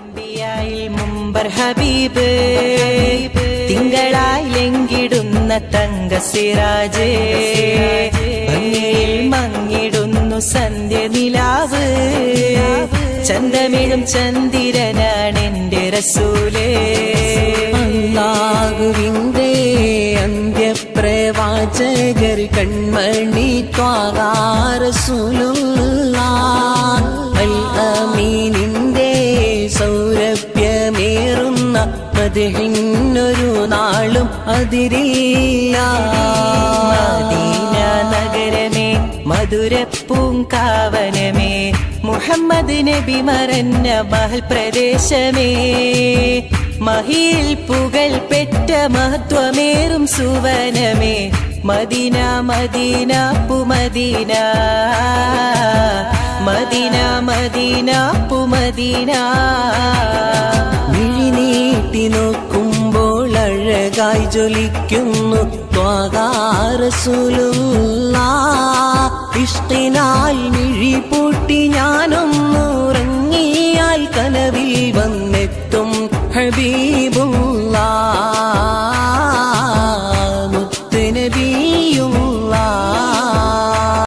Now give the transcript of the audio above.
അമ്പിയായിൽ മുമ്പർ ഹബീബ് തിങ്കളായി ലങ്കിടുന്ന തങ്ക സിറാജ് ഭംഗിയിൽ മങ്ങിടുന്നു സന്ധ്യ നിലാവ് ചന്തമിഴും ചന്ദിരനാണ് എന്റെ റസൂലേ അല്ലാഹുവിന്റെ അന്ത്യപ്രവാചകർ കൺമണി ത്വാകാരസുലുള്ള അൽ അമീനിന്റെ സൗരഭ്യമേറുന്ന മതിഹിന്നൊരു നാളും അതിരില്ല മദീന നഗരമേ മധുരപ്പൂങ്കാവനമേ മുഹമ്മദ് നബി മറന്ന മഹൽ പ്രദേശമേ മഹിയിൽ പുകൾ പെറ്റ മഹത്വമേറും സുവനമേ മദീന മദീന പുമദീന മദീന മദീന പുമദീന മിഴിനീട്ടി നോക്കുമ്പോൾ അഴകായി ജ്വലിക്കുന്നു ത്വാകാരസുലുള്ള ഇഷ്ടിനാൽ മിഴി